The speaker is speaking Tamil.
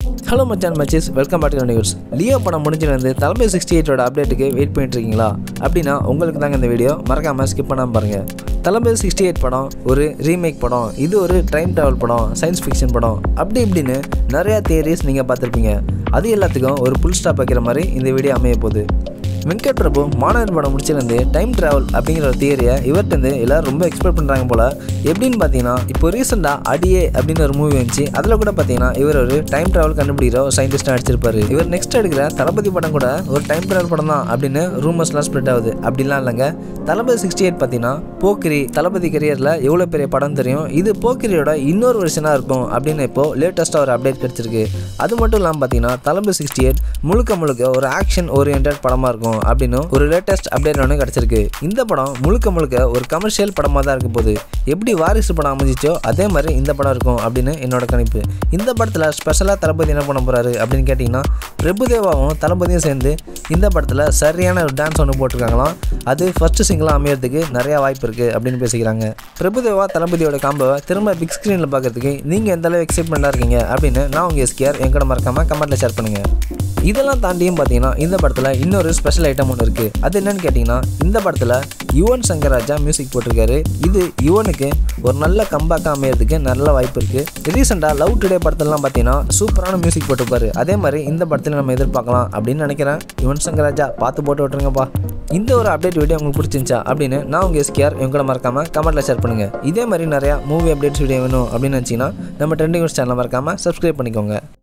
ஹலோ மச்சான் மச்சஸ் welcome back to news Leo படம் முடிஞ்சிருந்து தலைமை சிக்ஸ்டி எயிட்டோட அப்டேட்டுக்கு வெயிட் பண்ணிட்டு இருக்கீங்களா அப்படின்னா உங்களுக்கு தாங்க இந்த வீடியோ மறக்காமல் ஸ்கிப் பண்ணாமல் பாருங்கள் தளபதி சிக்ஸ்டி எயிட் படம் ஒரு ரீமேக் படம் இது ஒரு டைம் ட்ராவல் படம் சயின்ஸ் ஃபிக்ஷன் படம் அப்படி இப்படின்னு நிறையா தியரிஸ் நீங்கள் பார்த்துருப்பீங்க அது எல்லாத்துக்கும் ஒரு புல் ஸ்டாப் வைக்கிற மாதிரி இந்த வீடியோ அமைய போகுது வெங்கட் பிரபு மாணவர் படம் முடிச்சிருந்து டைம் ட்ராவல் அப்படிங்கிற ஒரு தியரியை இவர்கிட்ட எல்லாரும் ரொம்ப எக்ஸ்பெக்ட் பண்ணுறாங்க போல் எப்படின்னு பார்த்தீங்கன்னா இப்போ ரீசெண்டாக அடியே அப்படின்னு ஒரு மூவி வந்துச்சு அதில் கூட பார்த்தீங்கன்னா இவர் ஒரு டைம் ட்ராவல் கண்டுபிடிக்கிற ஒரு சயின்டிஸ்டாக நடிச்சிருப்பாரு இவர் நெக்ஸ்ட் எடுக்கிற தளபதி படம் கூட ஒரு டைம் ட்ராவல் படம் தான் அப்படின்னு ரூமர்ஸ்லாம் ஸ்ப்ரெட் ஆகுது அப்படிலாம் இல்லைங்க தளபதி சிக்ஸ்டி எயிட் பார்த்தீங்கன்னா போக்கிரி தளபதி கரியரில் எவ்வளோ பெரிய படம் தெரியும் இது போக்கிரியோட இன்னொரு வருஷனாக இருக்கும் அப்படின்னு இப்போ லேட்டஸ்ட்டாக ஒரு அப்டேட் கிடச்சிருக்கு அது மட்டும் இல்லாமல் பார்த்தீங்கன்னா தளபதி சிக்ஸ்டி எயிட் முழுக்க முழுக்க ஒரு ஆக்ஷன் ஓரியன்ட் படமாக இருக்கும் அப்படின்னு ஒரு லேட்டஸ்ட் அப்டேட் ஒன்று கிடச்சிருக்கு இந்த படம் முழுக்க முழுக்க ஒரு கமர்ஷியல் படமாக தான் இருக்க போகுது எப்படி வாரிசு படம் அமைஞ்சிச்சோ அதே மாதிரி இந்த படம் இருக்கும் அப்படின்னு என்னோட கணிப்பு இந்த படத்தில் ஸ்பெஷலாக தளபதி என்ன பண்ண போகிறாரு அப்படின்னு கேட்டிங்கன்னா பிரபுதேவாவும் தளபதியும் சேர்ந்து இந்த படத்தில் சரியான ஒரு டான்ஸ் ஒன்று போட்டிருக்காங்களாம் அது ஃபஸ்ட்டு சிங்கிளாக அமையறதுக்கு நிறையா வாய்ப்பு இருக்குது அப்படின்னு பேசிக்கிறாங்க பிரபுதேவா தளபதியோட காம்போவை திரும்ப பிக் ஸ்க்ரீனில் பார்க்கறதுக்கு நீங்கள் எந்த அளவு எக்ஸைட்மெண்ட்டாக இருக்கீங்க அப்படின்னு நான் உங்கள் எஸ்கேஆர் என் கூட மறக்காமல் கமெண்ட்டில் ஷேர் பண்ணுங்கள் இதெல்லாம் தாண்டியும் பார்த்தீங்கன்னா இந்த படத்தில் இன்னொரு ஸ்பெஷல் ஐட்டம் ஒன்று இருக்குது அது என்னன்னு கேட்டிங்கன்னா இந்த படத்தில் யுவன் சங்கர் ராஜா மியூசிக் போட்டிருக்காரு இது யுவனுக்கு ஒரு நல்ல கம்பேக்காக அமையறதுக்கு நல்ல வாய்ப்பு இருக்குது ரீசெண்டாக லவ் டுடே படத்துலலாம் பார்த்தீங்கன்னா சூப்பரான மியூசிக் போட்டிருப்பாரு அதே மாதிரி இந்த படத்தில் நம்ம எதிர்பார்க்கலாம் அப்படின்னு நினைக்கிறேன் யுவன் சங்கர் ராஜா பார்த்து போட்டு விட்டுருங்கப்பா இந்த ஒரு அப்டேட் வீடியோ உங்களுக்கு பிடிச்சிருந்துச்சா அப்படின்னு நான் உங்கள் எஸ்கேஆர் என் கூட மறக்காமல் கமெண்ட்டில் ஷேர் பண்ணுங்கள் இதே மாதிரி நிறையா மூவி அப்டேட்ஸ் வீடியோ வேணும் அப்படின்னு நினச்சிங்கன்னா நம்ம ட்ரெண்டிங் சேனலை மறக்காமல் சப்ஸ்கிரைப் பண்ணிக்கோங்க